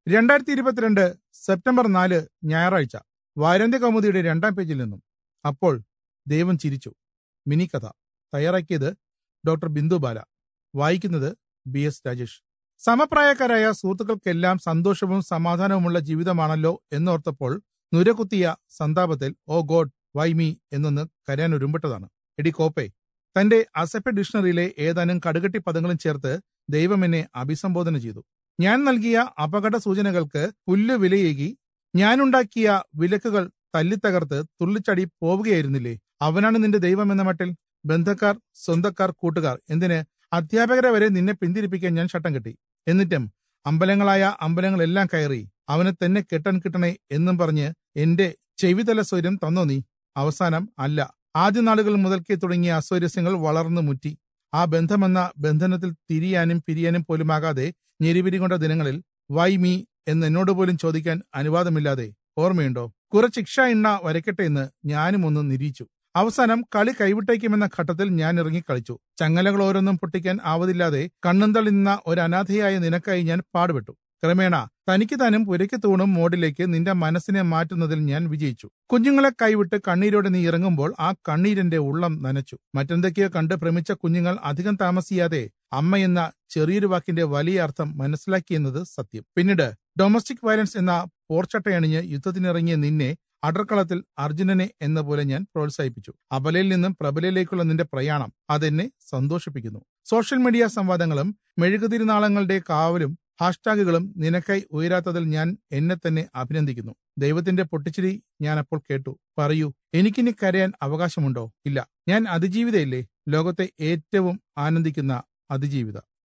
രണ്ടായിരത്തി ഇരുപത്തിരണ്ട് സെപ്റ്റംബർ നാല് ഞായറാഴ്ച വാരാന്ത്യ കൗമുദിയുടെ രണ്ടാം പേജിൽ നിന്നും അപ്പോൾ ദൈവം ചിരിച്ചു മിനി കഥ തയ്യാറാക്കിയത് ഡോക്ടർ ബിന്ദു ബാല വായിക്കുന്നത് ബി എസ് രാജേഷ് സമപ്രായക്കാരായ സുഹൃത്തുക്കൾക്കെല്ലാം സന്തോഷവും സമാധാനവുമുള്ള ജീവിതമാണല്ലോ എന്നോർത്തപ്പോൾ നുരകുത്തിയ സന്താപത്തിൽ ഓ ഗോഡ് വൈ മീ എന്നൊന്ന് കരയാൻ ഒരുമ്പെട്ടതാണ് എടി കോപ്പെ തന്റെ അസെപ്പ ഡിക്ഷണറിയിലെ ഏതാനും കടുകട്ടി പദങ്ങളും ചേർത്ത് ദൈവം എന്നെ അഭിസംബോധന ചെയ്തു ഞാൻ നൽകിയ അപകട സൂചനകൾക്ക് പുല്ല് വിലയേകി ഞാനുണ്ടാക്കിയ വിലക്കുകൾ തല്ലിത്തകർത്ത് തുള്ളിച്ചടി പോവുകയായിരുന്നില്ലേ അവനാണ് നിന്റെ ദൈവം എന്ന മട്ടിൽ ബന്ധക്കാർ സ്വന്തക്കാർ കൂട്ടുകാർ എന്തിന് അധ്യാപകരെ വരെ നിന്നെ പിന്തിരിപ്പിക്കാൻ ഞാൻ ചട്ടം കെട്ടി എന്നിട്ടും അമ്പലങ്ങളായ അമ്പലങ്ങളെല്ലാം കയറി അവനെ തന്നെ കെട്ടാൻ കിട്ടണേ എന്നും പറഞ്ഞ് എന്റെ ചെവിതല സ്വര്യം തന്നോ നീ അവസാനം അല്ല ആദ്യ നാളുകൾ മുതൽക്കേ തുടങ്ങിയ അസ്വരസ്യങ്ങൾ വളർന്നു മുറ്റി ആ ബന്ധമെന്ന ബന്ധനത്തിൽ തിരിയാനും പിരിയാനും പോലുമാകാതെ ഞെരിപിരി കൊണ്ട ദിനങ്ങളിൽ വൈ മീ എന്ന് എന്നോട് പോലും ചോദിക്കാൻ അനുവാദമില്ലാതെ ഓർമ്മയുണ്ടോ കുറച്ച് ഇക്ഷ എണ്ണ വരയ്ക്കട്ടെ എന്ന് ഞാനും ഒന്ന് നിരീച്ചു അവസാനം കളി കൈവിട്ടേക്കുമെന്ന ഘട്ടത്തിൽ ഞാൻ ഇറങ്ങി കളിച്ചു ചങ്ങലകൾ ഓരോന്നും പൊട്ടിക്കാൻ ആവതില്ലാതെ കണ്ണുന്തള്ളി നിന്ന ഒരു അനാഥയായ നിനക്കായി ഞാൻ പാടുപെട്ടു ക്രമേണ തനിക്ക് താനും പുരയ്ക്ക് തൂണും മോഡിലേക്ക് നിന്റെ മനസ്സിനെ മാറ്റുന്നതിൽ ഞാൻ വിജയിച്ചു കുഞ്ഞുങ്ങളെ കൈവിട്ട് കണ്ണീരോടെ നീ ഇറങ്ങുമ്പോൾ ആ കണ്ണീരിന്റെ ഉള്ളം നനച്ചു മറ്റെന്തൊക്കെയോ കണ്ട് ഭ്രമിച്ച കുഞ്ഞുങ്ങൾ അധികം താമസിയാതെ അമ്മ എന്ന ചെറിയൊരു വാക്കിന്റെ വലിയ അർത്ഥം മനസ്സിലാക്കിയെന്നത് സത്യം പിന്നീട് ഡൊമസ്റ്റിക് വയലൻസ് എന്ന പോർച്ചട്ടയണിഞ്ഞ് യുദ്ധത്തിനിറങ്ങിയ നിന്നെ അടർക്കളത്തിൽ അർജുനനെ എന്ന പോലെ ഞാൻ പ്രോത്സാഹിപ്പിച്ചു അബലയിൽ നിന്നും പ്രബലയിലേക്കുള്ള നിന്റെ പ്രയാണം അതെന്നെ സന്തോഷിപ്പിക്കുന്നു സോഷ്യൽ മീഡിയ സംവാദങ്ങളും മെഴുകുതിരുനാളങ്ങളുടെ കാവലും ഹാഷ്ടാഗുകളും നിനക്കായി ഉയരാത്തതിൽ ഞാൻ എന്നെ തന്നെ അഭിനന്ദിക്കുന്നു ദൈവത്തിന്റെ പൊട്ടിച്ചിരി ഞാൻ അപ്പോൾ കേട്ടു പറയൂ എനിക്കിനി കരയാൻ അവകാശമുണ്ടോ ഇല്ല ഞാൻ അതിജീവിതയല്ലേ ലോകത്തെ ഏറ്റവും ആനന്ദിക്കുന്ന അതിജീവിത